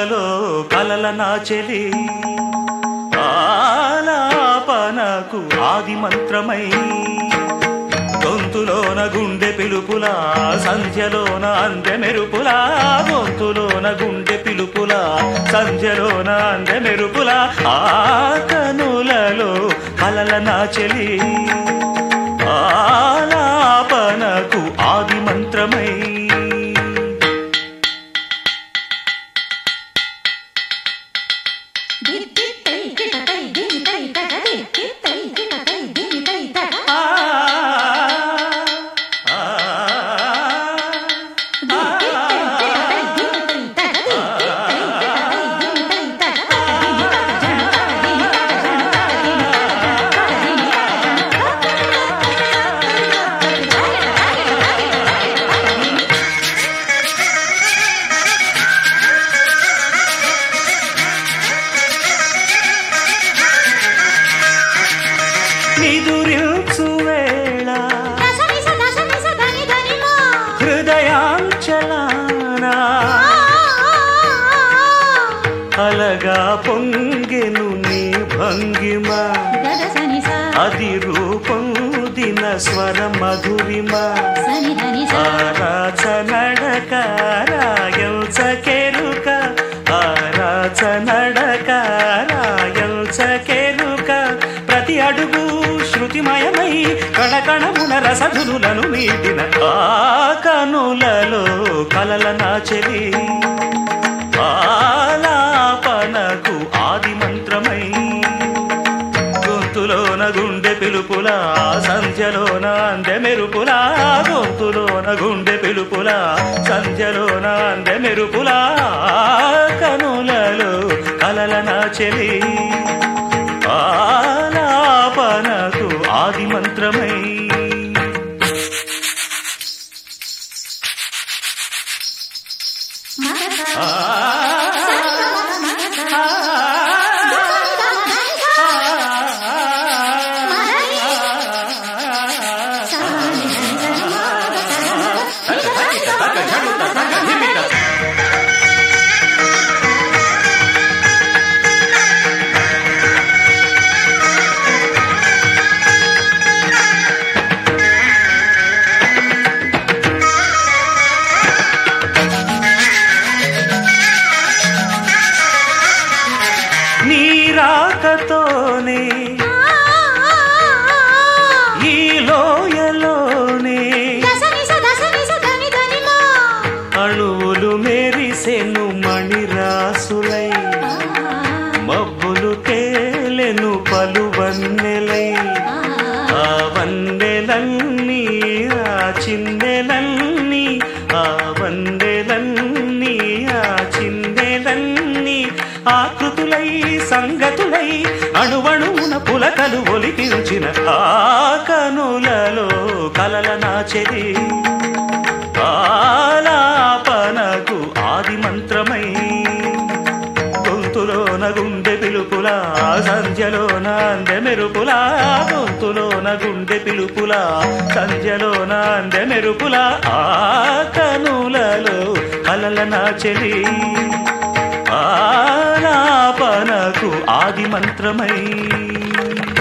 కనులలో కలల నాచెలి ఆలాపనకు ఆది మంత్రమై గొంతులోన గుండె పిలుపులా సంధ్యలోన అందె మెరుపులా గొంతులోన గుండె పిలుపులా సంధ్యలోన అందె మెరుపులా ఆ కనులలో కలల నాచెలి ఆలాపనకు ఆది మంత్రమై దిత్తిత్తై కిటకై దింతై తక దిత్తిత్తై కిటకై దింతై తక ఆ ఆ దిత్తిత్తై కిటకై దింతై తక దిత్తిత్తై కిటకై దింతై తక దింతక జంతక దింతక జంతక దింతక నిదురించు వేళ దశనిస దశనిస ధని ధనిమా హృదయాంచలానా అలగా పొంగెను నీ భంగిమ గదసనిస అది రూపొందిన స్వర మధురిమ సని ధనిస ఆరాచ నడక రాయల్చకెరుక ఆరాచ నడక రాయల్చకెరుక ప్రతి అడుగు శృతిమయమై కణకణమున రసధులను మీటిన ఆ కనులలో కలల నాచెలి ఆలాపనకు ఆది మంత్రమై గొంతులోన గుండె పిలుపులా సంధ్యలోన అందె మెరుపులా గొంతులోన గుండె పిలుపులా సంధ్యలోన అందె మెరుపులా కనులలో కలల నాచెలి ఆలాపనకు ఆది మంత్రమై మగస ఆ మగస ఆ నీ రాకతోనే ఈ లోయలోనే అణువులు మెరిసెను మణిరాసులై మబ్బులు తేలెను పలు వన్నెలై ఆ వన్నెలన్నీ ఆ చిందెలన్నీ ఆ వందెలన్నీ ఆ చిందెలన్నీ ఆకృతులై సంగతులై అణువణువున పులకలు ఒలికించిన ఆ కనులలో కలల నాచెది ఆలాపనకు ఆది మంత్రమై గొంతులోన గుండె పిలుపులా సంధ్యలోన అందె మెరుపులా గొంతులోన గుండె పిలుపులా సంధ్యలోన అందె మెరుపులా ఆ కనులలో కలల నాచెలి ఆలాపనకు ఆది మంత్రమై